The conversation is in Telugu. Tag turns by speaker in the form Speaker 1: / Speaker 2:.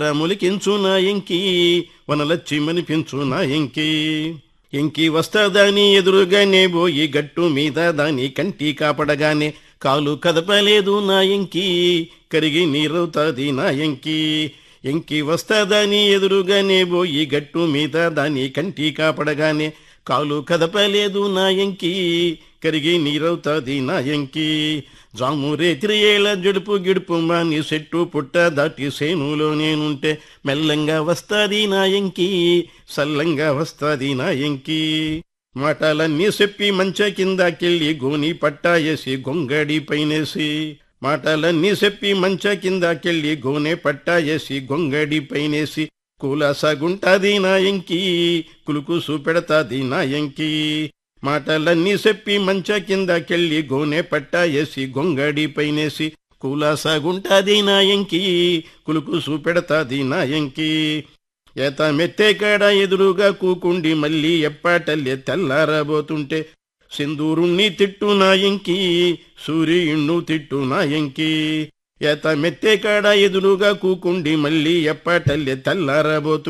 Speaker 1: ములికించు నా ఎంకి వనలచ్చి మనిపించు నా ఎంకి ఎంకి వస్తాదాని ఎదురుగానే పోయి గట్టు మీద దాని కంటి కాపడగానే కాలు కదపలేదు నా ఎంకి కరిగి నీరవుతాది నా ఎంకి ఎంకి వస్తాదాని ఎదురుగానే పోయి గట్టు మీద దాని కంటి కాపడగానే కాలు కదపలేదు నా ఎంకి కరిగి నీరవుతాది నా ఎంకి జాము రేత్రి ఏళ్ళ జడుపు గిడుపు మాని చెట్టు పుట్ట దాటి సేనులో నేనుంటే మెల్లంగా వస్తాది నా ఎంకి సల్లంగా వస్తాది నా ఎంకి మాటలన్నీ చెప్పి మంచ కిందకెళ్ళి గోని పట్టాయేసి గొంగడి పైనేసి మాటలన్నీ చెప్పి మంచ కిందకెళ్ళి గోనె పట్టాయేసి గొంగడి పైనేసి కులసగుంటాది నా ఎంకి కులుకు చూపెడతాది నా ఎంకి మాటలన్నీ చెప్పి మంచ కిందకెళ్ళి గోనె పట్టాయేసి గొంగడి పైనేసి కులాసాగుంటాది నా ఎంకి కులుకు చూపెడతాది నా ఎంకి ఏత మెత్తే కాడ ఎదురుగా కూకుండి మళ్ళీ ఎప్పాటల్లే తెల్లారబోతుంటే సింధూరుణ్ణి తిట్టు నా ఎంకి సూర్యుణ్ణు తిట్టు నా ఎంకి ఏత మెత్తే కాడ ఎదురుగా కూకుండి మళ్ళీ ఎప్పాటల్లే తెల్లారబోతుంటే